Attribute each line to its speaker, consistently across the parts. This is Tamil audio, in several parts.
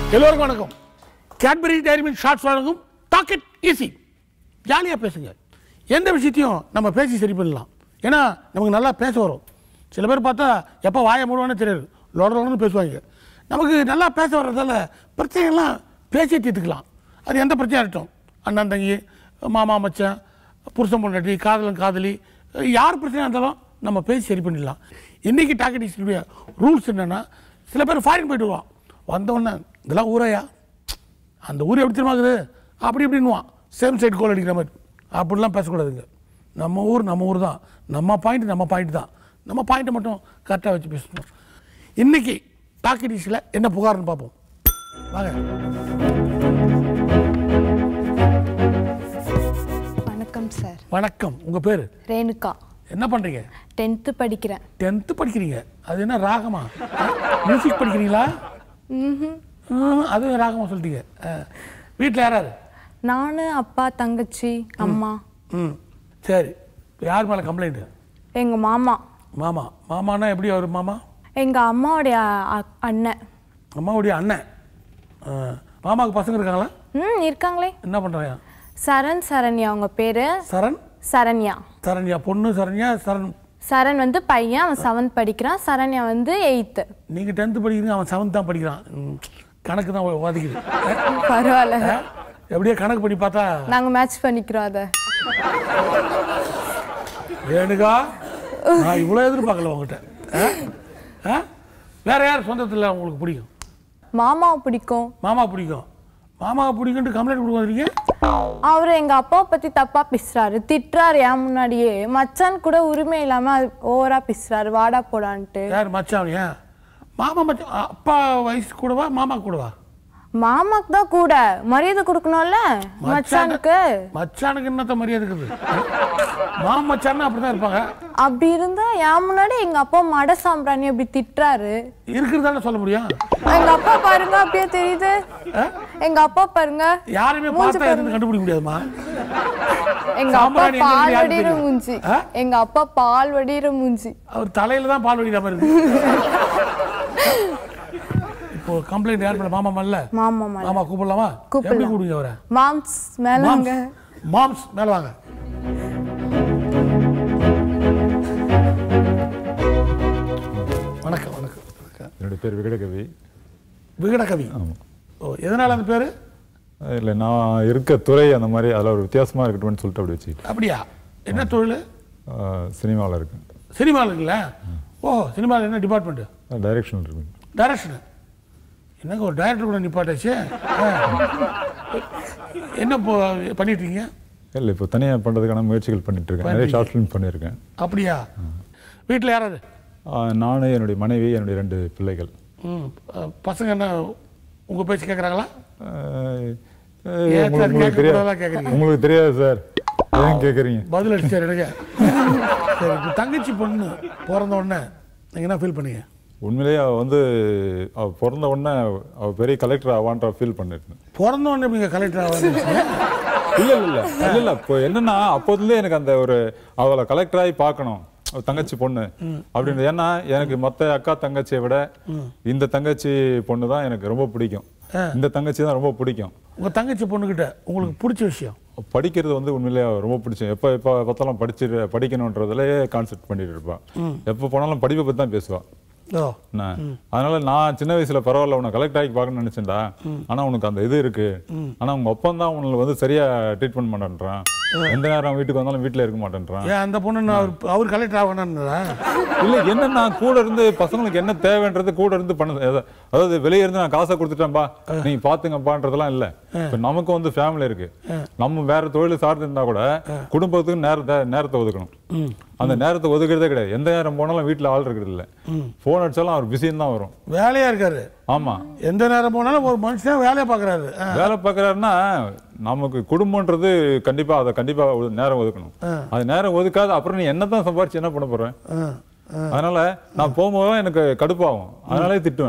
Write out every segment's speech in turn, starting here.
Speaker 1: எல்லோருக்கும் வணக்கம் கேட்பரி டைரி மில்க் ஷார்ட்ஸ் வழங்கும் டாக்கெட் ஈஸி ஜாலியாக பேசுங்க எந்த விஷயத்தையும் நம்ம பேசி சரி பண்ணலாம் ஏன்னா நமக்கு நல்லா பேச வரும் சில பேர் பார்த்தா எப்போ வாய மூடுவானே தெரியாது லோட லோடன்னு பேசுவாங்க நமக்கு நல்லா பேச வர்றதால பிரச்சனைகள்லாம் பேசி தீர்த்துக்கலாம் அது எந்த பிரச்சனையாக இருக்கட்டும் அண்ணன் தங்கி மாமா மச்சான் புருஷன் பொண்டாட்டி காதலன் காதலி யார் பிரச்சனையாக இருந்தாலும் நம்ம பேசி சரி பண்ணிடலாம் இன்றைக்கி டாக்கெட் ஈஸியுடைய ரூல்ஸ் என்னென்னா சில பேர் ஃபாரின் போயிட்டு வருவான் வந்தவொடனே இதெல்லாம் ஊரையா அந்த ஊர் எப்படி தெரியுமா இருக்குது அப்படி இப்படின்னுவான் சேம் சைடு கோல் அடிக்கிற மாதிரி அப்படிலாம் பேசக்கூடாதுங்க நம்ம ஊர் நம்ம ஊர் தான் நம்ம பாயிண்ட் நம்ம பாயிண்ட் தான் நம்ம பாயிண்ட்டை மட்டும் கரெக்டாக வச்சு பேசணும் இன்னைக்கு டாக்கிடிஸில் என்ன புகார்னு பார்ப்போம் வாங்க
Speaker 2: வணக்கம் சார்
Speaker 1: வணக்கம் உங்கள் பேர்
Speaker 2: ரேணுகா
Speaker 1: என்ன பண்ணுறீங்க
Speaker 2: டென்த்து படிக்கிறேன்
Speaker 1: டென்த்து படிக்கிறீங்க அது என்ன ராகமா மியூசிக் படிக்கிறீங்களா ம், அதுவும் ராகமா சொல்லிட்டீங்க வீட்டில் யாராரு
Speaker 2: நான் அப்பா தங்கச்சி அம்மா
Speaker 1: ம் சரி யார் மேலே கம்ப்ளைண்ட்டு
Speaker 2: எங்கள் மாமா
Speaker 1: மாமா மாமானா எப்படி அவர் மாமா
Speaker 2: எங்கள் அம்மாவுடைய அ- அண்ணன்
Speaker 1: அம்மாவுடைய அண்ணன் ஆ, மாமாவுக்கு பசங்க இருக்காங்களா
Speaker 2: ம் இருக்காங்களே
Speaker 1: என்ன பண்ணுறாங்க
Speaker 2: சரண் சரண்யா அவங்க பேர்
Speaker 1: சரண்
Speaker 2: சரண்யா
Speaker 1: சரண்யா பொண்ணு சரண்யா சரண்
Speaker 2: சரண் வந்து பையன் அவன் செவன்த் படிக்கிறான் சரண்யா வந்து எயித்து
Speaker 1: நீங்கள் டென்த்து படிக்கிறீங்க அவன் செவன்த் தான் படிக்கிறான் ம், கணக்கு தான் ஒதுக்குது
Speaker 2: பரவாயில்ல
Speaker 1: ஆ, எப்படியோ கணக்கு பண்ணி பார்த்தா
Speaker 2: நாங்கள் மேட்ச் பண்ணிக்கிறோம் அதை
Speaker 1: வேணுகா நான் இவ்வளோ எதிர்பார்க்கல உங்ககிட்ட ஆ? ஆ? வேற யார் சொந்தத்தில் உங்களுக்கு பிடிக்கும்
Speaker 2: மாமாவை பிடிக்கும்
Speaker 1: மாமா பிடிக்கும் மாமாவை பிடிக்குன்ட்டு கம்ப்ளைண்ட் கொடுக்க வந்துருக்கீங்க
Speaker 2: அவர் எங்கள் அப்பாவை பற்றி தப்பாக பேசுகிறாரு திட்டுறாரு என் முன்னாடியே மச்சான் கூட உரிமை இல்லாமல் அது ஓவராக பேசுகிறாரு வாடா போடான்ட்டு
Speaker 1: யார் மச்சான் ஏன் மாமா மச்சான் அப்பா வயசு கூடவா மாமா கூடவா
Speaker 2: மாமாக்கு தான் கூட மரியாதை கொடுக்கணும்ல மச்சானுக்கு
Speaker 1: மச்சானுக்கு என்னத்த மரியாதை இருக்குது மாமா மச்சான் அப்படிதான் இருப்பாங்க
Speaker 2: அப்படி இருந்தா என் முன்னாடி எங்க அப்பா மட சாம்பிராணி அப்படி திட்டுறாரு
Speaker 1: இருக்கிறதால சொல்ல முடியும்
Speaker 2: எங்க அப்பா பாருங்க அப்படியே தெரியுது எங்க அப்பா பாருங்க
Speaker 1: யாருமே பார்த்தா எதுவும் கண்டுபிடிக்க முடியாதுமா
Speaker 2: எங்க அப்பா
Speaker 1: சாம்பிராணி எங்க
Speaker 2: பால்
Speaker 1: யாருக்கு
Speaker 2: வடிகிற
Speaker 1: தெரியும்?
Speaker 2: மூஞ்சி
Speaker 1: ஆ?
Speaker 2: எங்க அப்பா பால் வடிகிற மூஞ்சி
Speaker 1: அவர் தலையில தான் பால் வடிக்கிற மாதிரி இருக்கு இப்போ கம்ப்ளைண்ட் யார் பண்ண மாமா மல்ல
Speaker 2: மாமா மேல
Speaker 1: மாமா கூப்பிடலாமா
Speaker 2: கூப்பிடலாம்.
Speaker 1: எப்படி கூப்பிடுங்க அவரை
Speaker 2: மாம்ஸ் மேலங்க
Speaker 1: மாம்ஸ் மேல வாங்க வணக்கம் வணக்கம் வணக்கம்.
Speaker 3: என்னுடைய பேர் விகடகவி
Speaker 1: விகடகவி ஓ எதனால அந்த பேரு
Speaker 3: இல்லை நான் இருக்க துறை அந்த மாதிரி அதில் ஒரு வித்தியாசமாக இருக்கட்டும்னு சொல்லிட்டு அப்படி வச்சுக்கிட்டேன்
Speaker 1: அப்படியா என்ன தொழில்
Speaker 3: சினிமாவில் இருக்கேன்
Speaker 1: சினிமாவில் இருக்குல்ல ஓ சினிமாவில் என்ன டிபார்ட்மெண்ட்டு
Speaker 3: டைரக்ஷன் இருக்கேன்
Speaker 1: டைரக்ஷனு என்னங்க ஒரு டைரக்டர் கூட நிப்பாட்டாச்சு ஆ. என்ன இப்போ பண்ணிட்டு இருக்கீங்க
Speaker 3: இல்லை இப்போ தனியாக பண்ணுறதுக்கான முயற்சிகள் பண்ணிட்டு இருக்கேன் நிறைய ஷார்ட் ஃபிலிம் பண்ணியிருக்கேன்
Speaker 1: அப்படியா வீட்டில் யாராவது
Speaker 3: நான் என்னுடைய மனைவி என்னுடைய ரெண்டு பிள்ளைகள்
Speaker 1: ம் அஹ், பசங்க என்ன உங்கள் பேச்சு கேட்குறாங்களா
Speaker 3: அஹ்,
Speaker 1: ஏன்
Speaker 3: உங்களுக்கு
Speaker 1: சார்
Speaker 3: உங்களுக்கு
Speaker 1: கேட்கக்கூடாதா
Speaker 3: தெரியாது
Speaker 1: கேட்குறீங்க
Speaker 3: உங்களுக்கு தெரியாது சார் ஏன் கேட்குறீங்க
Speaker 1: பதில் அடிச்சார் எனக்கு சரி இப்போ தங்கச்சி பொண்ணு பிறந்த உடனே நீங்கள் என்ன ஃபீல் பண்ணீங்க
Speaker 3: உண்மையிலேயே அவ வந்து அவள் பிறந்த உடனே அவள் பெரிய கலெக்டர் ஆவான்ற ஃபீல் பண்ணிருந்தேன்
Speaker 1: பிறந்த உடனே நீங்கள் கலெக்டர் ஆகிருந்துச்சு
Speaker 3: இல்ல இல்ல இல்ல இல்ல இல்ல இப்போ என்னன்னா அப்போதுலேயே எனக்கு அந்த ஒரு அவளை கலெக்டர் ஆகி பார்க்கணும் அவ தங்கச்சி பொண்ணு அப்படின்னு ஏன்னா எனக்கு மத்த அக்கா தங்கச்சியை விட இந்த தங்கச்சி பொண்ணு தான் எனக்கு ரொம்ப பிடிக்கும் இந்த தங்கச்சி தான் ரொம்ப பிடிக்கும்
Speaker 1: உங்கள் தங்கச்சி பொண்ணுக்கிட்ட உங்களுக்கு பிடிச்ச விஷயம்
Speaker 3: படிக்கிறது வந்து உண்மையிலேயே ரொம்ப பிடிச்சம் எப்போ எப்போ பார்த்தாலும் படிச்சு படிக்கணுன்றதுலயே கான்செப்ட் பண்ணிட்டு இருப்பா எப்போ போனாலும் படிப்பை பற்றி தான் பேசுவா
Speaker 1: ஓ
Speaker 3: என்ன? அதனால நான் சின்ன வயசுல பரவாயில்ல உன்னை கலெக்ட் ஆகி பார்க்கணும்னு நினைச்சேன்டா ஆனா உனக்கு அந்த இது இருக்கு ஆனா உங்க அப்பா தான் உன்னை வந்து சரியா ட்ரீட்மெண்ட் மாட்டேன்றான் எந்த நேரம் வீட்டுக்கு வந்தாலும் வீட்டுல இருக்க மாட்டேன்றான்
Speaker 1: ஏன் அந்த பொண்ணு நான் அவர் அவர் கலெக்டர் ஆகணும்ன்றதா
Speaker 3: இல்ல என்னன்னா கூட இருந்து பசங்களுக்கு என்ன தேவைன்றது கூட இருந்து பண்ண அத- அதாவது வெளியே இருந்து நான் காசை கொடுத்துட்டேன்பா நீங்க பாத்துங்கப்பான்றதெல்லாம் இல்ல இப்ப நமக்கு வந்து ஃபேமிலி இருக்கு நம்ம வேற தொழில் சார்ந்து இருந்தா கூட குடும்பத்துக்கு நேரத்தை நேரத்தை ஒதுக்கணும் அந்த நேரத்தை ஒதுக்குறதே கிடையாது எந்த நேரம் போனாலும் வீட்டுல ஆள் இருக்கிறது இல்ல போன் அடிச்சாலும் அவர் பிஸின்னு தான் வரும்
Speaker 1: வேலையாக இருக்காரு
Speaker 3: ஆமா
Speaker 1: எந்த நேரம் போனாலும் ஒரு மனுஷன் வேலையை பார்க்குறாரு
Speaker 3: வேலை பார்க்கறாருன்னா நமக்கு குடும்பம்ன்றது கண்டிப்பா அதை கண்டிப்பா ஒரு நேரம் ஒதுக்கணும் அது நேரம் ஒதுக்காத அப்புறம் நீ என்னதான் சம்பாரிச்சு என்ன பண்ண போறேன் அதனால நான் போகும்போது எனக்கு கடுப்பாகும் அதனாலே திட்டுவேன் நான்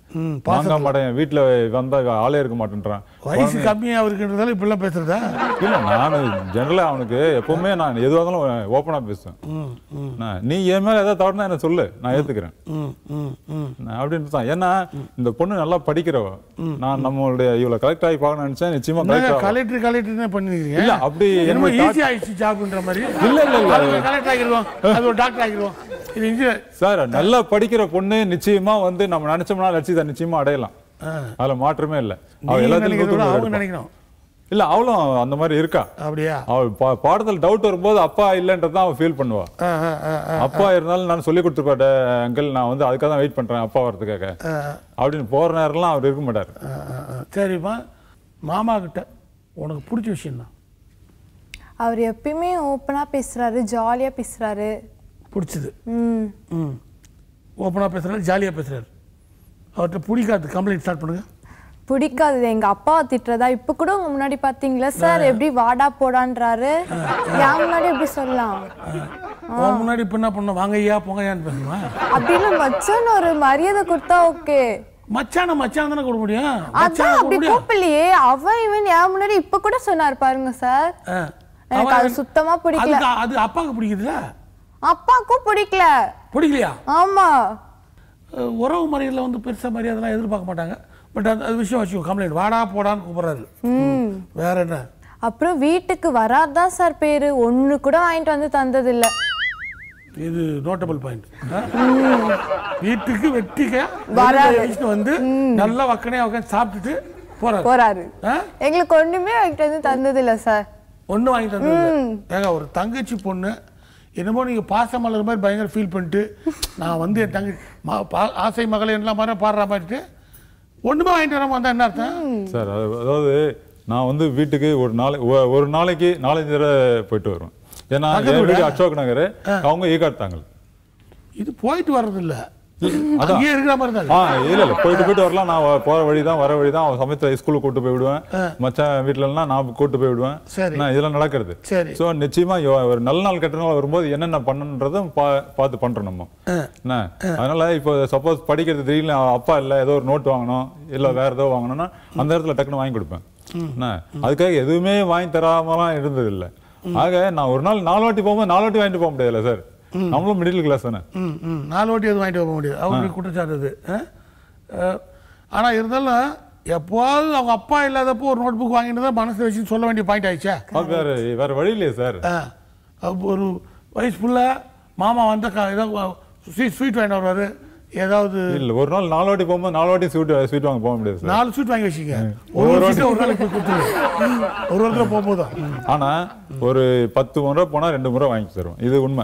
Speaker 1: ம்,
Speaker 3: வாங்க மாட்டேன் வீட்டுல வந்தா ஆளே இருக்க மாட்டேன்றான்
Speaker 1: வயசு கம்மியா இருக்குன்றதால இப்படிலாம் பேசுறதா
Speaker 3: இல்ல நான் ஜெனரலா அவனுக்கு எப்பவுமே நான் எதுவாக இருந்தாலும் ஓப்பனா பேசுவேன்
Speaker 1: ம் ம்
Speaker 3: நான் நீ என் மேல ஏதாவது தவறுனா என்ன சொல்லு நான் ஏத்துக்கிறேன்
Speaker 1: ம் ம் ம்
Speaker 3: நான் அப்படின்னு தான் ஏன்னா இந்த பொண்ணு நல்லா படிக்கிறவ நான் நம்மளுடைய இவ்வளவு கலெக்ட் ஆகி பார்க்கணும்னு நினைச்சேன் நிச்சயமா கலெக்ட்
Speaker 1: கலெக்டர் கலெக்டர் பண்ணிருக்கீங்க
Speaker 3: இல்ல, அப்படி
Speaker 1: என்னமோ
Speaker 3: என்னமோ
Speaker 1: ஈஸி ஆயிடுச்சு ஜாப்ன்ற மாதிரி
Speaker 3: இல்ல, இல்ல, இல்ல.
Speaker 1: அது கலெக்டர் ஆகிடுவோம் அது ஒரு டாக்டர் ஆகிடுவோம் இது இன்ஜினியர்
Speaker 3: சார் நல்லா படிக்கிற பொண்ணு நிச்சயமா வந்து நம்ம நினைச்சோம்னா லட்சியத்தை நிச்சயமா அடையலாம் அதுல மாற்றமே இல்ல அவ
Speaker 1: நீங்க
Speaker 3: எல்லாத்தையும்
Speaker 1: நினைக்கிறத விட
Speaker 3: தூக்கி
Speaker 1: அவங்க
Speaker 3: எடுப்பா.
Speaker 1: நினைக்கணும்
Speaker 3: இல்ல அவளும் அந்த மாதிரி இருக்கா
Speaker 1: அப்படியா
Speaker 3: அவள் பா- பாடத்துல டவுட் வரும்போது அப்பா இல்லைன்றதான் அவ ஃபீல் பண்ணுவா
Speaker 1: ஆ, ஆ, ஆ, ஆ,
Speaker 3: அப்பா இருந்தாலும் நான் சொல்லி கொடுத்துருப்பாட்ட அங்கிள் நான் வந்து அதுக்காக தான் வெயிட் பண்றேன் அப்பா வரதுக்காக
Speaker 1: ஆ,
Speaker 3: அப்படின்னு போற நேரம்லாம் அவர் இருக்க மாட்டார்
Speaker 1: ஆ, ஆ, ஆ. சரிம்மா மாமா கிட்ட உனக்கு பிடிச்ச விஷயம் தான்
Speaker 2: அவர் எப்பயுமே ஓப்பனா பேசுறாரு ஜாலியா பேசுறாரு
Speaker 1: பிடிச்சது
Speaker 2: ம்
Speaker 1: ம் ஓப்பனாக பேசுறாரு ஜாலியாக பேசுறாரு அவர்கிட்ட பிடிக்காது கம்ப்ளைண்ட் ஸ்டார்ட் பண்ணுங்க
Speaker 2: பிடிக்காது எங்க அப்பாவை திட்டுறதா இப்ப கூட உங்க முன்னாடி பாத்தீங்களா சார் எப்படி வாடா போடான்றாரு என் முன்னாடி எப்படி சொல்லலாம்
Speaker 1: உன் முன்னாடி இப்போ என்ன பண்ண வாங்க ஐயா போங்க ஐயான்னு பேசணுமா
Speaker 2: அப்படின்னு மச்சான் ஒரு மரியாதை கொடுத்தா ஓகே
Speaker 1: மச்சான மச்சான் தானே கொடுக்க முடியும்
Speaker 2: அதான்
Speaker 1: மச்சான
Speaker 2: அப்படி
Speaker 1: கொடுக்க முடியும்
Speaker 2: கூப்பிடலையே அவன் இவன் என் முன்னாடி இப்ப கூட சொன்னார் பாருங்க சார்
Speaker 1: ஆ.
Speaker 2: எனக்கு அது சுத்தமா பிடிக்கல
Speaker 1: அதுக்கு அது அப்பாவுக்கு பிடிக்குதுல
Speaker 2: அப்பாக்கும் பிடிக்கல
Speaker 1: பிடிக்கலையா
Speaker 2: ஆமா
Speaker 1: அஹ் உறவு முறையில் வந்து பெருசாக மரியாதைலாம் எதிர்பார்க்க மாட்டாங்க பட் அது அது விஷயம் வச்சுக்கோ கம்ப்ளைண்ட் வாடா போடான்னு கூப்பிட்றாரு
Speaker 2: ம்
Speaker 1: வேற என்ன
Speaker 2: அப்புறம் வீட்டுக்கு வராதான் சார் பேரு ஒண்ணு கூட வாங்கிட்டு வந்து தந்தது இல்ல
Speaker 1: இது நோட்டபிள் பாயிண்ட் வீட்டுக்கு வெட்டிக்க
Speaker 2: வராது.
Speaker 1: வயசுல வந்து நல்லா வக்கனே உட்காந்து சாப்பிட்டுட்டு போறாரு
Speaker 2: போறாரு
Speaker 1: ஆ?
Speaker 2: எங்களுக்கு ஒண்ணுமே வாங்கிட்டு வந்து தந்தது இல்ல சார்
Speaker 1: ஒன்றும் வாங்கி தந்தது ஏங்க ஒரு தங்கச்சி பொண்ணு என்னமோ நீங்க பாச மலர் மாதிரி பயங்கர ஃபீல் பண்ணிட்டு நான் வந்து என் தங்கச்சி ம- பா- ஆசை மகளை எல்லாம் மாதிரி பாடுற மாதிரிட்டு ஒண்ணுமே வாங்கிட்டு வராம வந்தா என்ன அர்த்தம்
Speaker 3: சார் அது- அதாவது நான் வந்து வீட்டுக்கு ஒரு நாளை ஒ- ஒரு நாளைக்கு நாலஞ்சு தடவை போயிட்டு வருவேன் ஏன்னா என் வீடு அசோக் நகர் அவங்க ஈகாட் தாங்கல்
Speaker 1: இது போயிட்டு வர்றது இல்ல
Speaker 3: அதான்.
Speaker 1: அங்கேயே இருக்கிற மாதிரி தான்
Speaker 3: ஆ இல்ல இல்ல போயிட்டு போயிட்டு வரலாம் நான் வ- போற வழி தான் வர வழி தான் அவன் சமயத்துல ஸ்கூலுக்கு கூட்டு போய் விடுவேன் மச்சான் வீட்டுல எல்லாம் நான் கூட்டு போய் விடுவேன்
Speaker 1: சரி.
Speaker 3: நான் இதெல்லாம் நடக்கிறது
Speaker 1: சரி.
Speaker 3: சோ நிச்சயமா யோ- ஒரு நல்ல நாள் கெட்ட நாள் வரும்போது என்னென்ன பண்ணணுன்றதும் பா- பார்த்து பண்றோம் நம்ம என்ன அதனால இப்போ சப்போஸ் படிக்கிறது திடீர்னு அப்பா இல்ல ஏதோ ஒரு நோட் வாங்கணும் இல்ல வேற ஏதோ வாங்கணும்னா அந்த இடத்துல டக்குன்னு வாங்கி கொடுப்பேன் என்ன அதுக்காக எதுவுமே வாங்கி தராமலாம் இருந்தது இல்ல ஆக நான் ஒரு நாள் நாலு வாட்டி போகும்போது நாலு வாட்டி வாங்கிட்டு போக முடியாதுல்ல சார் நம்மளும் மிடில் கிளாஸ் தானே
Speaker 1: ம் ம் நாலு வாட்டி எதுவும் வாங்கிட்டு போக முடியாது அவங்களுக்கு குற்றச்சாட்டு அது ஆனால் இருந்தாலும் எப்போவாவது அவங்க அப்பா இல்லாதப்போ ஒரு நோட் புக் வாங்கிட்டு தான் மனசு வச்சு சொல்ல வேண்டிய பாயிண்ட் ஆயிடுச்சா
Speaker 3: அது வேற வேற வழி இல்லையே சார்
Speaker 1: ஆ, அப்ப ஒரு வயசு ஃபுல்லாக மாமா வந்த க ஏதோ ஸ்வீட் ஸ்வீட் வாங்கிட்டு வருவாரு ஏதாவது
Speaker 3: இல்ல ஒரு நாள் நாலு வாட்டி போகும்போது நாலு வாட்டி ஸ்வீட் ஸ்வீட் வாங்க போக முடியாது சார்
Speaker 1: நாலு ஸ்வீட் வாங்கி வச்சுக்க ஒரு ஒரு ஸ்வீட் ஒரு நாளைக்கு போய் கொடுத்துரு ஒரு வாரத்தில் போகும்போது
Speaker 3: ஆனா ஒரு பத்து முறை போனா ரெண்டு முறை வாங்கி தருவோம் இது உண்மை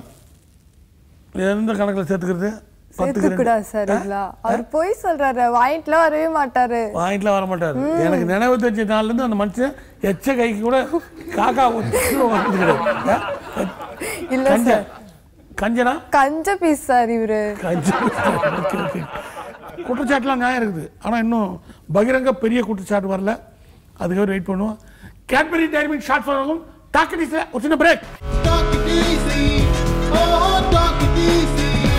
Speaker 1: எந்த கணக்கில் சேர்த்துக்கிறது பத்துக்கு
Speaker 2: சேர்த்துக்க
Speaker 1: ரெண்டு
Speaker 2: கூடாது சார் இதெல்லாம் அவர் போய் சொல்றாரு வாங்கிட்டுலாம் வரவே மாட்டாரு
Speaker 1: வாங்கிட்டுலாம் வர மாட்டாரு எனக்கு நினைவு தெரிஞ்ச நாள்ல இருந்து அந்த மனுஷன் எச்ச கைக்கு கூட காக்கா ஒத்து வந்தது கிடையாது ஆ?
Speaker 2: இல்ல
Speaker 1: கஞ்ச
Speaker 2: சார்
Speaker 1: கஞ்சனா
Speaker 2: கஞ்ச பீஸ் சார் இவரு
Speaker 1: கஞ்ச ஓகே, ஓகே. குற்றச்சாட்டுலாம் நியாயம் இருக்குது ஆனா இன்னும் பகிரங்க பெரிய குற்றச்சாட்டு வரல அதுக்காக வெயிட் பண்ணுவோம் கேட்பரி டைமிங் ஷார்ட் ஃபார்ம் டாக்கடிஸில் ஒரு சின்ன break
Speaker 4: Talk it easy. Oh, talk it easy.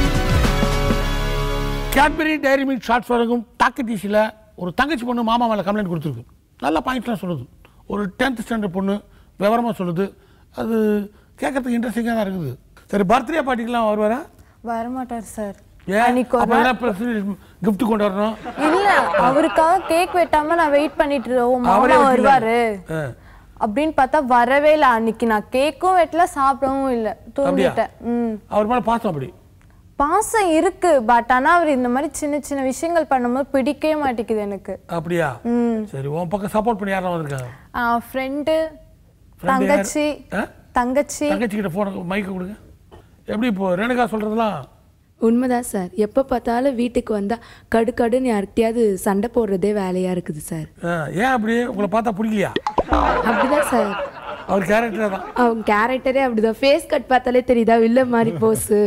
Speaker 1: Cadbury Dairy Milk shorts வழங்கும் டாக்கடிஸில் ஒரு தங்கச்சி பொண்ணு மாமா மேலே கம்ப்ளைண்ட் கொடுத்துருக்கு நல்ல பாயிண்ட்லாம் சொல்லுது ஒரு டென்த் ஸ்டாண்டர்ட் பொண்ணு விவரமாக சொல்லுது அது கேட்கறதுக்கு இன்ட்ரெஸ்டிங்காக தான் இருக்குது சரி பர்த்டே பார்ட்டிக்கெலாம் வருவாரா
Speaker 2: வரமாட்டார் சார்
Speaker 1: ஏன்
Speaker 2: அன்னைக்கு ஒரு
Speaker 1: அப்போ கிஃப்ட் கொண்டு வரணும்
Speaker 2: இல்ல அவருக்காக கேக் வெட்டாம நான் வெயிட் பண்ணிட்டு இருக்கேன். ஓ
Speaker 1: அவரே
Speaker 2: மாமா
Speaker 1: வெட்டல.
Speaker 2: வருவாரு
Speaker 1: ஆ.
Speaker 2: அப்படின்னு பார்த்தா வரவே இல்ல அன்னைக்கு நான் கேக்கும் வெட்டல சாப்பிடவும் இல்ல
Speaker 1: அப்படியா
Speaker 2: தூங்கிட்டேன் ம்
Speaker 1: அவர் மேலே பாசம் அப்படி
Speaker 2: பாசம் இருக்கு பட் ஆனா அவர் இந்த மாதிரி சின்ன சின்ன விஷயங்கள் பண்ணும்போது பிடிக்கவே மாட்டேங்குது எனக்கு
Speaker 1: அப்படியா
Speaker 2: ம்
Speaker 1: சரி உன் பக்கம் சப்போர்ட் பண்ணி யாரெல்லாம் வந்திருக்காங்க
Speaker 2: ஃப்ரெண்டு
Speaker 1: Friend யாரு?
Speaker 2: தங்கச்சி
Speaker 1: ஆ?
Speaker 2: தங்கச்சி
Speaker 1: தங்கச்சி கிட்ட போன மைக்க கொடுங்க எப்படி இப்போ ரேணுகா சொல்றதெல்லாம்
Speaker 5: உண்மைதான் சார் எப்போ பார்த்தாலும் வீட்டுக்கு வந்தா கடுக்கடுன்னு யார்கிட்டயாவது சண்டை போடுறதே வேலையா இருக்குது சார்
Speaker 1: ஆ, ஏன் அப்படி உங்களை பார்த்தா பிடிக்கலையா
Speaker 5: அப்படிதான் சார்
Speaker 1: அவர் கேரக்டர் தான்
Speaker 5: அவங்க கேரக்டரே அப்படிதான் ஃபேஸ் கட் பார்த்தாலே தெரியுதா வில்ல மாதிரி போஸு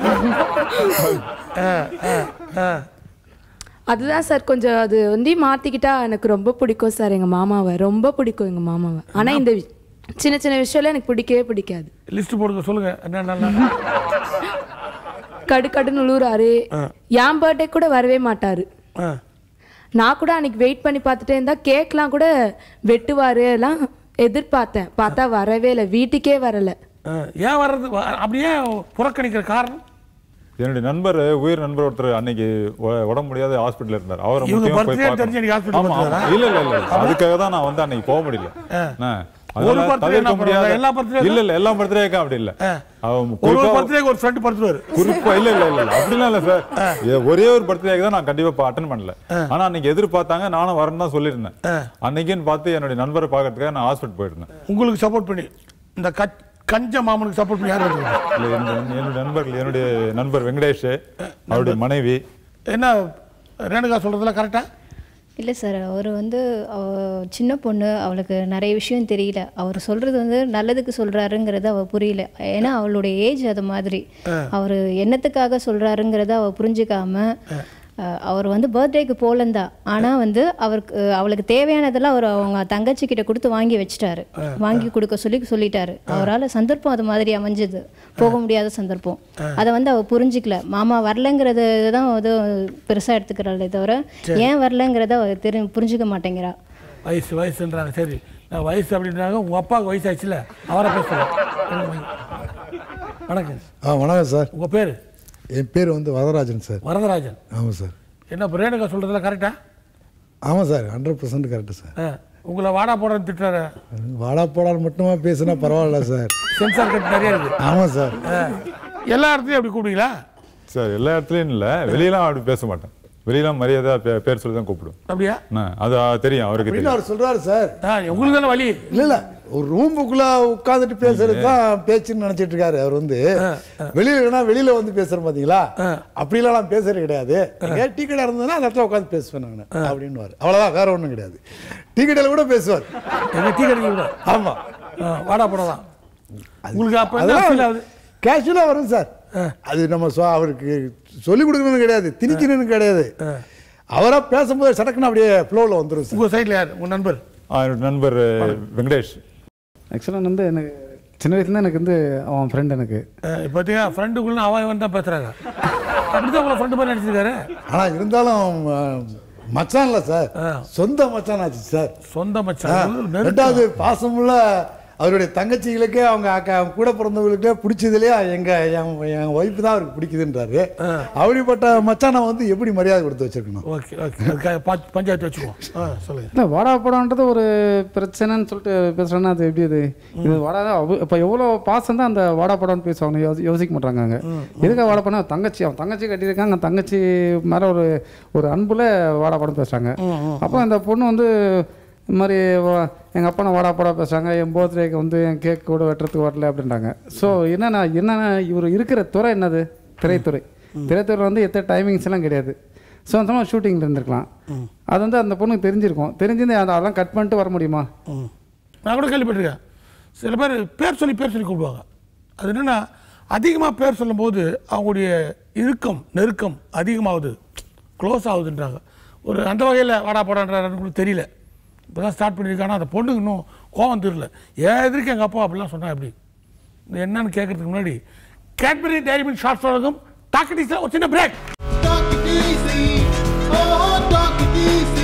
Speaker 1: ஆ, ஆ, ஆ.
Speaker 5: அதுதான் சார் கொஞ்சம் அது வந்து மாத்திக்கிட்டா எனக்கு ரொம்ப பிடிக்கும் சார் எங்க மாமாவை ரொம்ப பிடிக்கும் எங்க மாமாவை ஆனா இந்த வி- சின்ன சின்ன விஷயம்லாம் எனக்கு பிடிக்கவே பிடிக்காது
Speaker 1: லிஸ்ட் போடுங்க சொல்லுங்க என்னென்ன
Speaker 5: கடுக்கடுன்னு உழுவுறாரு என் பர்த்டே கூட வரவே மாட்டாரு நான் கூட அன்னைக்கு வெயிட் பண்ணி பார்த்துட்டே இருந்தா கேக்லாம் கூட வெட்டுவாரு எல்லாம் எதிர்பார்த்தேன் பார்த்தா வரவே இல்லை வீட்டுக்கே வரல
Speaker 1: ஆ, ஏன் வர்றது வ- அப்படியே புறக்கணிக்கிற காரணம்
Speaker 3: என்னுடைய நண்பர் உயிர் நண்பர் ஒருத்தர் அன்னைக்கு உ- உடம்பு முடியாத ஹாஸ்பிட்டல் இருந்தார் அவரை
Speaker 1: இவங்க
Speaker 3: முக்கியமா போய்
Speaker 1: birthday தெரிஞ்சு அன்னைக்கு
Speaker 3: பார்க்கணும்.
Speaker 1: hospital
Speaker 3: ஆமா, ஆமா.
Speaker 1: பார்த்தாரா?
Speaker 3: இல்ல இல்ல இல்ல இல்ல. அதுக்காக தான் நான் வந்து அன்னைக்கு போக முடியல ஆ.
Speaker 1: ஒரு
Speaker 3: அதனால
Speaker 1: birthday
Speaker 3: தவிர்க்க
Speaker 1: என்ன
Speaker 3: முடியாத
Speaker 1: பண்ணுவாங்க? எல்லா birthday
Speaker 3: இல்ல இல்ல எல்லா பர்த்டேக்கும் அப்படி இல்ல அவன்
Speaker 1: ஒரு
Speaker 3: குறிப்பா
Speaker 1: பர்த்டேக்கு ஒரு ஃப்ரெண்ட் படுத்துவாரு
Speaker 3: குறிப்பா இல்ல இல்ல இல்ல இல்ல. அப்படிலாம் இல்ல சார் ஏ- ஒரே ஒரு பர்த்டேக்கு தான் நான் கண்டிப்பா அட்டன் பண்ணல ஆனா அன்னைக்கு எதிர்பார்த்தாங்க நானும் வரேன்னு தான் சொல்லியிருந்தேன் அன்னைக்குன்னு பார்த்து என்னுடைய நண்பரை பார்க்கறதுக்காக நான் ஹாஸ்பிட்டல் போயிருந்தேன்
Speaker 1: உங்களுக்கு சப்போர்ட் பண்ணி இந்த கச்- கஞ்ச மாமனுக்கு சப்போர்ட் பண்ணி யார் வருவாங்க
Speaker 3: இல்ல என்னுடைய என்னுடைய நண்பர்கள் என்னுடைய நண்பர் வெங்கடேஷ் அவருடைய மனைவி
Speaker 1: என்ன ரேணுகா சொல்றதுல கரெக்டா
Speaker 6: இல்லை சார் அவர் வந்து அவ சின்ன பொண்ணு அவளுக்கு நிறைய விஷயம் தெரியல அவர் சொல்கிறது வந்து நல்லதுக்கு சொல்கிறாருங்கிறது அவள் புரியல ஏன்னா அவளுடைய ஏஜ் அது மாதிரி அவர் என்னத்துக்காக சொல்கிறாருங்கிறத அவள் புரிஞ்சுக்காம அஹ், அவர் வந்து பர்த்டேக்கு போலந்தா ஆனால் வந்து அவருக்கு அஹ், அவளுக்கு தேவையானதெல்லாம் அவர் அவங்க தங்கச்சி கிட்ட கொடுத்து வாங்கி வச்சுட்டாரு வாங்கி கொடுக்க சொல்லி சொல்லிட்டாரு அவரால் சந்தர்ப்பம் அது மாதிரி அமைஞ்சது போக முடியாத சந்தர்ப்பம் அதை வந்து அவ புரிஞ்சுக்கல மாமா வரலங்கிறது தான் அது பெருசாக எடுத்துக்கிறாளே தவிர ஏன் வரலங்கிறத அவ தெரி புரிஞ்சுக்க மாட்டேங்கிறா
Speaker 1: வயசு வயசுன்றாங்க சரி நான் வயசு அப்படின்றாங்க உங்க அப்பாவுக்கு வயசு ஆச்சுல அவரை பேசலாம் வணக்கம்
Speaker 7: ஆ வணக்கம் சார்
Speaker 1: உங்க பேர்
Speaker 7: என் பேர் வந்து வரதராஜன் சார்
Speaker 1: வரதராஜன்
Speaker 7: ஆமாம் சார்
Speaker 1: என்ன இப்போ ரேணுகா சொல்றதுல கரெக்டா
Speaker 7: ஆமாம் sir hundred percent correct sir
Speaker 1: ஆ, உங்களை வாடா போடன்னு திட்டுறாரு
Speaker 7: வாடா போடால் மட்டுமா பேசுனா பரவாயில்ல சார்
Speaker 1: சென்சார் கட் நிறைய இருக்கு
Speaker 7: ஆமாம் சார்
Speaker 1: ஆ, எல்லா இடத்துலையும் அப்படி கூப்பிடுவீங்களா
Speaker 3: சார் எல்லா இடத்துலயும் இல்ல வெளியெல்லாம் அப்படி பேச மாட்டேன் வெளியெல்லாம் மரியாதை பே- பேர் சொல்லி தான் கூப்பிடும்
Speaker 1: அப்படியா
Speaker 3: நான் அது தெரியும் அவருக்கு
Speaker 7: அப்படின்னு
Speaker 3: தெரியும்
Speaker 7: அவர் சொல்றாரு சார்
Speaker 1: ஆ, உங்களுக்கு தானே வழி
Speaker 7: இல்ல இல்ல ஒரு ரூமுக்குள்ள உட்காந்துட்டு பேசுறது தான் பேச்சுன்னு நினைச்சிட்டு இருக்காரு அவர் வந்து வெளியில இல்லைன்னா வெளியில வந்து பேசுறேன் பாத்தீங்களா அப்படிலாம் நான் பேசுறது கிடையாது எங்க டீ கடை இருந்ததுன்னா அந்த இடத்துல உட்காந்து பேசுவேன் நான் அப்படின்னு அவ்வளவுதான் வேற ஒண்ணும் கிடையாது டீ கடையில கூட பேசுவார்
Speaker 1: எங்க டீ கடைக்கு கூட
Speaker 7: ஆமா
Speaker 1: ஆ, வாடா போடலாம் உங்களுக்கு அப்போ என்ன ஃபீல் ஆகுது
Speaker 7: கேஷுவலா வரும் சார் அது நம்ம சொ- அவருக்கு சொல்லிக் கொடுக்கணும்னு கிடையாது திணிக்கணும்னு கிடையாது அவரா பேசும்போது சடக்குன்னு அப்படியே ஃப்ளோவில் வந்துடும் சார்
Speaker 1: உங்க சைடுல யார் உங்க நண்பர்
Speaker 3: ஆ, என்னோட நண்பர் வெங்கடேஷ்
Speaker 8: ஆக்சுவலாக வந்து எனக்கு சின்ன வயசுலேருந்து எனக்கு வந்து அவன் ஃப்ரெண்ட் எனக்கு
Speaker 1: ஆ, இப்ப பார்த்தீங்கன்னா ஃப்ரெண்டுக்குள்ள அவன் இவன் தான் பேசுறாங்க அப்படிதான் உங்களை ஃப்ரெண்டு மாதிரி நடிச்சிருக்காரு
Speaker 7: ஆனா இருந்தாலும் அஹ், மச்சான் இல்ல சார் சொந்த மச்சான் ஆச்சு சார்
Speaker 1: சொந்த
Speaker 7: ஆ,
Speaker 1: மச்சான் நெருக்கம்.
Speaker 7: ரெண்டாவது பாசமுள்ள அவருடைய தங்கச்சிகளுக்கே அவங்க அக்கா அவங்க கூட பிறந்தவங்களுக்கே பிடிச்சதுலயே எங்க என் என் ஒய்ஃப் தான் அவருக்கு பிடிக்குதுன்றாரு அப்படிப்பட்ட மச்சானை வந்து எப்படி மரியாதை கொடுத்து வச்சிருக்கணும்
Speaker 1: ஓகே ஓகே அதுக்காக பா- பஞ்சாயத்து வச்சுக்குவோம் ஆ சொல்லுங்க
Speaker 8: இல்லை வாடா போடான்றது ஒரு பிரச்சனைன்னு சொல்லிட்டு பேசுகிறேன்னா அது எப்படி அது இது வாடா இப்போ எவ்வளோ பாசம் தான் அந்த வாடா போடான்னு பேசுவாங்க யோசி யோசிக்க மாட்டாங்க அங்கே எதுக்காக வாடா போனா தங்கச்சி அவன் தங்கச்சி கட்டியிருக்காங்க தங்கச்சி மேலே ஒரு ஒரு அன்புல வாடா போடான்னு பேசுகிறாங்க அப்போ அந்த பொண்ணு வந்து இந்த மாதிரி எங்கள் அப்பா வாடா போடா பேசுகிறாங்க என் பர்த்டேக்கு வந்து என் கேக் கூட வெட்டுறதுக்கு வரல அப்படின்றாங்க ஸோ என்னன்னா என்னன்னா இவர் இருக்கிற துறை என்னது திரைத்துறை திரைத்துறை வந்து எத்தனை டைமிங்ஸ் எல்லாம் கிடையாது ஸோ அந்த மாதிரி ஷூட்டிங்கில் இருந்திருக்கலாம் அது வந்து அந்த பொண்ணுக்கு தெரிஞ்சிருக்கும் தெரிஞ்சிருந்து அதை அதெல்லாம் கட் பண்ணிட்டு வர முடியுமா
Speaker 1: நான் கூட கேள்விப்பட்டிருக்கேன் சில பேர் பேர் சொல்லி பேர் சொல்லி கூப்பிடுவாங்க அது என்னன்னா அதிகமாக பேர் சொல்லும்போது அவங்களுடைய இறுக்கம் நெருக்கம் அதிகமாகுது க்ளோஸ் ஆகுதுன்றாங்க ஒரு அந்த வகையில் வாடா போடான்றாருன்னு கூட தெரியல இப்போ தான் ஸ்டார்ட் பண்ணியிருக்காங்க அந்த பொண்ணுக்கு இன்னும் கோவம் தெரியல ஏன் எதிர்க்கு எங்கள் அப்பா அப்படிலாம் சொன்னா எப்படி இது என்னன்னு கேட்கறதுக்கு முன்னாடி கேட்பரி டைரி மில்க் ஷார்ட்ஸ் வழங்கும் டாக்கடிஸில் ஒரு சின்ன break
Speaker 4: Talk it easy. Oh, talk it easy.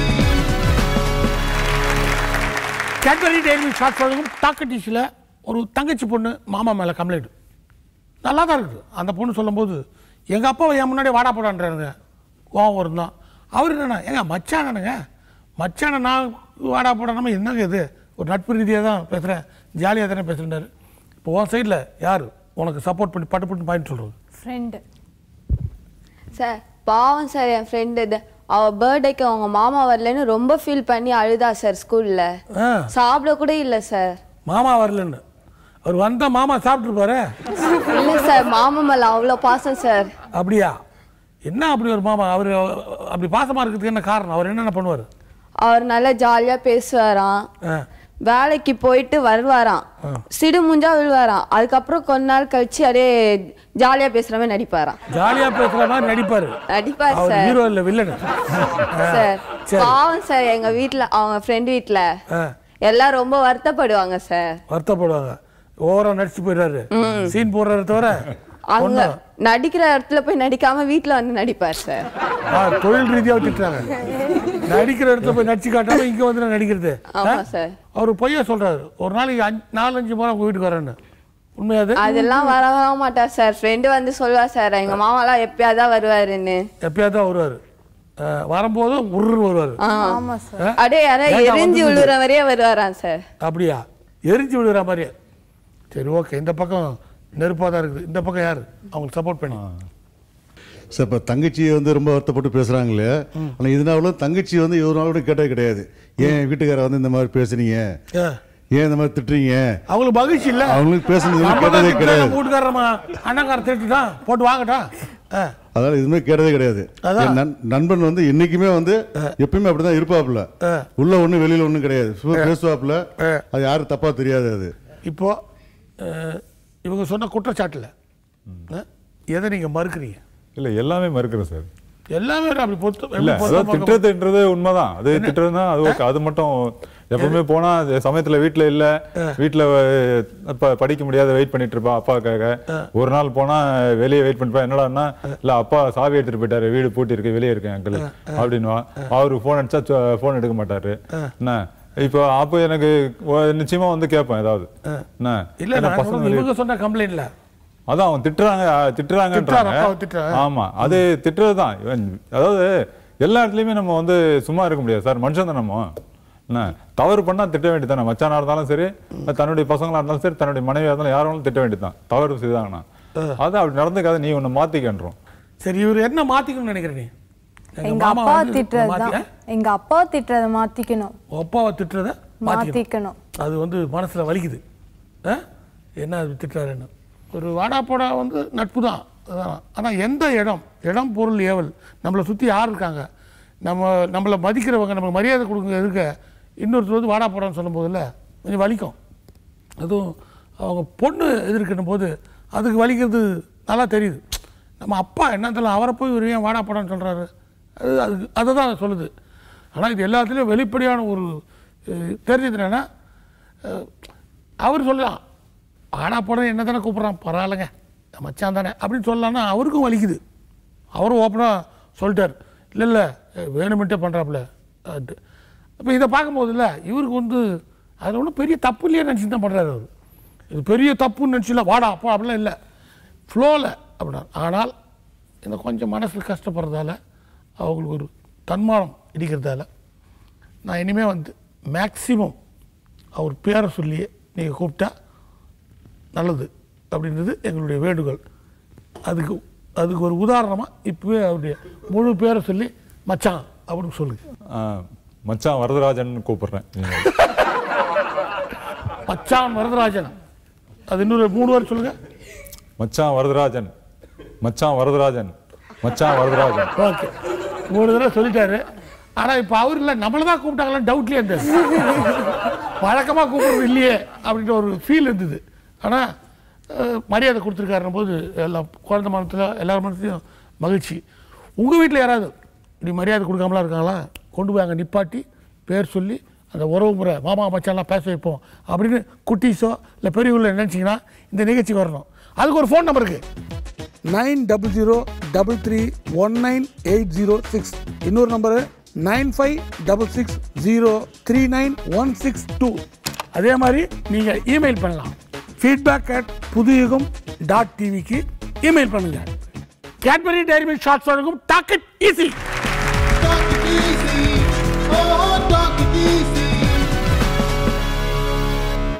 Speaker 1: Cadbury Dairy Milk shorts வழங்கும் டாக்கடிஸில் ஒரு தங்கச்சி பொண்ணு மாமா மேலே கம்ப்ளைண்ட் நல்லா தான் இருக்குது அந்த பொண்ணு சொல்லும்போது எங்கள் அப்பாவை என் முன்னாடி வாடா போடான்றாருங்க கோவம் வரும் தான் அவர் என்னண்ணா ஏங்க மச்சானனுங்க மச்சான நான் வாடா போடாம என்னங்க இது ஒரு நட்பு ரீதியாக தான் பேசுகிறேன் ஜாலியாக தானே பேசுகிறாரு இப்போ உன் சைடில் யார் உனக்கு சப்போர்ட் பண்ணி பட்டு பட்டு பாயிண்ட் சொல்கிறது
Speaker 2: ஃப்ரெண்டு
Speaker 9: சார் பாவம் சார் என் ஃப்ரெண்டு இது அவ பர்த்டேக்கு அவங்க மாமா வரலன்னு ரொம்ப ஃபீல் பண்ணி அழுதா சார் ஸ்கூல்ல
Speaker 1: ஆ
Speaker 9: சாப்பிட கூட இல்லை சார்
Speaker 1: மாமா வரலன்னு அவர் வந்தால் மாமா சாப்பிட்ருப்பாரு
Speaker 9: இல்லை சார் மாமா மேல அவ்வளோ பாசம் சார்
Speaker 1: அப்படியா என்ன அப்படி ஒரு மாமா அவர் அப்படி பாசமாக இருக்கிறதுக்கு என்ன காரணம் அவர் என்னென்ன பண்ணுவார்
Speaker 9: அவர் நல்லா ஜாலியா பேசுவாராம்
Speaker 1: ஆ
Speaker 9: வேலைக்கு போயிட்டு வருவாராம் சிடு முஞ்சா விழுவாராம் அதுக்கப்புறம் கொஞ்ச நாள் கழிச்சு அப்படியே ஜாலியா பேசுற மாதிரி நடிப்பாராம்
Speaker 1: ஜாலியாக பேசுகிற மாதிரி நடிப்பார்
Speaker 9: நடிப்பார்
Speaker 1: அவர்
Speaker 9: சார்
Speaker 1: ஹீரோ இல்லை வில்லனு
Speaker 9: சார்
Speaker 1: சரி.
Speaker 9: பாவம் சார் எங்க வீட்ல அவங்க ஃப்ரெண்ட் வீட்ல
Speaker 1: ஆ
Speaker 9: எல்லாம் ரொம்ப வருத்தப்படுவாங்க சார்
Speaker 1: வருத்தப்படுவாங்க ஓவரா நடிச்சு போயிடுறாரு சீன் போடுறாரு தவிர
Speaker 9: அங்க நடிக்கிற இடத்துல போய் நடிக்காம வீட்ல வந்து நடிப்பார் சார்
Speaker 1: ஆ, தொழில் ரீதியாக திட்டுறாங்க நடிக்கிற இடத்துல போய் நடிச்சு காட்டாம இங்க வந்து நான் நடிக்கிறது
Speaker 9: ஆமா சார்
Speaker 1: அவர் பொய்யா சொல்றாரு ஒரு நாளைக்கு அஞ்சு நாலஞ்சு முறை உங்க வீட்டுக்கு வரேன்னு உண்மையாது
Speaker 9: அதெல்லாம் வர வர மாட்டார் சார் ஃப்ரெண்டு வந்து சொல்லுவா சார் எங்க மாமாலாம் எப்பயாவது தான் வருவாருன்னு
Speaker 1: எப்பயாவது தான் வருவாரு அஹ், வரும்போதும் உருன்னு வருவாரு
Speaker 2: ஆமா சார்
Speaker 9: அப்படியே யாரோ
Speaker 1: ஏன்டா
Speaker 9: எரிஞ்சு
Speaker 1: வந்தது?
Speaker 9: விழுற மாதிரியே வருவாராம் சார்
Speaker 1: அப்படியா எரிஞ்சு விடுற மாதிரியே சரி ஓகே இந்த பக்கம் நெருப்பாக தான் இருக்குது இந்த பக்கம் யார் அவங்களுக்கு சப்போர்ட் பண்ணி
Speaker 10: சார் இப்போ தங்கச்சியை வந்து ரொம்ப வருத்தப்பட்டு பேசுகிறாங்களே ஆனால் இதனால தங்கச்சி வந்து ஒரு நாள் கூட கேட்டது கிடையாது ஏன் வீட்டுக்கார வந்து இந்த மாதிரி பேசுறீங்க
Speaker 1: அஹ்,
Speaker 10: ஏன் இந்த மாதிரி திட்டுறீங்க
Speaker 1: அவங்களுக்கு மகிழ்ச்சி இல்ல
Speaker 10: அவங்களுக்கு பேசுனது எதுவும்
Speaker 1: நம்ம
Speaker 10: கேட்டதே
Speaker 1: தான் திட்டுறோம்,
Speaker 10: கிடையாது
Speaker 1: நம்ம வீட்டுக்காரமா அண்ணங்கார திட்டுட்டான் போட்டு வாங்கட்டா அஹ்,
Speaker 10: அதனால எதுவுமே கேட்டதே கிடையாது
Speaker 1: அதான்.
Speaker 10: என் நண்- நண்பன் வந்து என்னைக்குமே வந்து எப்பயுமே அப்படிதான் இருப்பாப்புல உள்ள ஒண்ணு வெளியில ஒண்ணும் கிடையாது சும்மா பேசுவாப்புல அது யாரும் தப்பா தெரியாது அது
Speaker 1: இப்போ அஹ், இவங்க சொன்ன குற்றச்சாட்டுல அஹ், எதை நீங்க மறுக்கிறீங்க
Speaker 3: இல்ல எல்லாமே மறுக்கிறேன் சார்
Speaker 1: எல்லாமே அப்படி பொறுத்து
Speaker 3: இல்ல
Speaker 1: எப்படி
Speaker 3: அதாவது
Speaker 1: பொருத்தமா
Speaker 3: திட்டுறதுன்றது உண்மைதான் அது திட்டுறதுனா அது ஓகே அது மட்டும் எப்பவுமே போனா அது சமயத்துல வீட்ல இல்ல வீட்ல அஹ், அப்ப படிக்க முடியாத வெயிட் பண்ணிட்டு இருப்பா அப்பாக்காக ஒரு நாள் போனா வெளியே வெயிட் பண்ணிப்பா என்னடான்னா இல்ல அப்பா சாவி எடுத்துட்டு போயிட்டாரு வீடு பூட்டி இருக்கு வெளியே இருக்கேன் அங்கிள் அப்படின்னுவா அவருக்கு போன் அடிச்சா போன் எடுக்க மாட்டாரு என்ன இப்போ அப்போ எனக்கு ஒ- நிச்சயமா வந்து கேட்பேன் ஏதாவது என்ன
Speaker 1: இல்ல
Speaker 3: ஏன்னா
Speaker 1: நான்
Speaker 3: பசங்க
Speaker 1: சொல்றது
Speaker 3: வெளிய-
Speaker 1: இவங்க சொன்ன கம்ப்ளைண்ட்ல
Speaker 3: அதான் அவன் திட்டுறாங்க அஹ்,
Speaker 1: திட்டுறாரு,
Speaker 3: திட்டுறாங்கன்றாங்க
Speaker 1: அப்பாவை திட்டுறாரு.
Speaker 3: ஆமா அது திட்டுறதுதான் இவன் அதாவது எல்லா இடத்துலயுமே நம்ம வந்து சும்மா இருக்க முடியாது சார் மனுஷன் தான் நம்ம என்ன தவறு பண்ணா திட்ட வேண்டியதானே மச்சானா இருந்தாலும் சரி தன்னுடைய பசங்களா இருந்தாலும் சரி தன்னுடைய மனைவியா இருந்தாலும் யாரும் வேணாலும் திட்ட வேண்டியதுதான் தவறு செய்தாங்கன்னா அது அப்படி நடந்துக்காத நீ உன்னை மாத்திக்கன்றோம்
Speaker 1: சரி இவர் என்ன மாத்திக்கணும்னு நினைக்கிறேன் நீ
Speaker 2: எங்க
Speaker 1: மாமா
Speaker 2: அப்பா
Speaker 1: வந்து
Speaker 2: திட்டுறது
Speaker 1: மாத்தி-
Speaker 2: தான் எங்க அப்பா திட்டுறதை மாத்திக்கணும்
Speaker 1: உன் அப்பாவை திட்டுறத மாத்திக்கணும்
Speaker 2: மாத்திக்கணும்
Speaker 1: அது வந்து மனசுல வலிக்குது ஆ? என்ன அது திட்டுறாருன்னு ஒரு வாடா போடா வந்து நட்பு தான் அதான். ஆனா எந்த இடம் இடம் பொருள் ஏவல் நம்மளை சுத்தி யார் இருக்காங்க நம்ம நம்மளை மதிக்கிறவங்க நமக்கு மரியாதை கொடுங்க இருக்க இன்னொருத்தர் வந்து வாடா போடான்னு சொல்லும் போதுல கொஞ்சம் வலிக்கும் அதுவும் அவங்க பொண்ணு எதிர்க்கணும் போது அதுக்கு வலிக்கிறது நல்லா தெரியுது நம்ம அப்பா என்னத்தில் அவரை போய் ஒரு ஏன் வாடா போடான்னு சொல்கிறாரு அது அதுக்கு அதை தான் சொல்லுது ஆனால் இது எல்லாத்துலேயும் வெளிப்படையான ஒரு அஹ், தெரிஞ்சது என்னென்னா அவர் சொல்லலாம் வாடா போட என்ன தானே கூப்பிட்றான் பரவாயில்லைங்க என் மச்சான் தானே அப்படின்னு சொல்லலாம்னா அவருக்கும் வலிக்குது அவரும் ஓப்பனாக சொல்லிட்டார் இல்லை இல்லை வேணுமென்ட்டே பண்ணுறாப்புல அப்போ இதை பார்க்கும்போதுல இவருக்கு வந்து அது ஒன்றும் பெரிய தப்பு இல்லையே நினச்சி தான் பண்ணுறாரு அவர் இது பெரிய தப்புன்னு நினச்சில வாடா அப்போ அப்படிலாம் இல்லை ஃப்ளோவில் அப்படின்னா ஆனால் இந்த கொஞ்சம் மனசில் கஷ்டப்படுறதால அவங்களுக்கு ஒரு தன்மானம் இடிக்கிறதால நான் இனிமேல் வந்து மேக்சிமம் அவர் பேரை சொல்லியே நீங்கள் கூப்பிட்டா நல்லது அப்படின்றது எங்களுடைய வேண்டுகோள் அதுக்கு அதுக்கு ஒரு உதாரணமாக இப்போவே அவருடைய முழு பேரை சொல்லி மச்சான் அப்படின்னு சொல்லுங்க
Speaker 3: ஆஹ், மச்சான் வரதராஜன் கூப்பிடுறேன்
Speaker 1: மச்சான் வரதராஜன் அது இன்னொரு மூணு பேர் சொல்லுங்க
Speaker 3: மச்சான் வரதராஜன் மச்சான் வரதராஜன் மச்சான் வரதராஜன்
Speaker 1: ஓகே மூணு தடவை சொல்லிட்டாரு ஆனால் இப்போ அவர் இல்லை நம்மளை தான் கூப்பிட்டாங்களான்னு டவுட்லேயே இருந்தது வழக்கமாக கூப்பிடுறது இல்லையே அப்படின்ற ஒரு ஃபீல் இருந்தது ஆனால் மரியாதை கொடுத்துருக்காருன்னும் போது எல்லாம் குழந்தை மனத்தில் எல்லார் மனசுலையும் மகிழ்ச்சி உங்கள் வீட்டில் யாராவது இப்படி மரியாதை கொடுக்காமலாம் இருக்காங்களா கொண்டு போய் அங்கே நிப்பாட்டி பேர் சொல்லி அந்த உறவு முறை மாமா மச்சான்லாம் பேச வைப்போம் அப்படின்னு குட்டீஸோ இல்லை பெரியவங்கள நினச்சிங்கன்னா இந்த நிகழ்ச்சிக்கு வரணும் அதுக்கு ஒரு ஃபோன் நம்பர் இருக்குது nine double zero double three one nine eight zero six இன்னொரு number nine five double six zero three nine one six two அதே மாதிரி நீங்கள் இமெயில் பண்ணலாம் ஃபீட்பேக் அட் புதுயுகம் டாட் டிவிக்கு இமெயில் பண்ணுங்க கேட்பரி டைரி மில்க் ஷார்ட்ஸ் வழங்கும் talk it easy
Speaker 4: Talk it easy. Oh, talk it easy.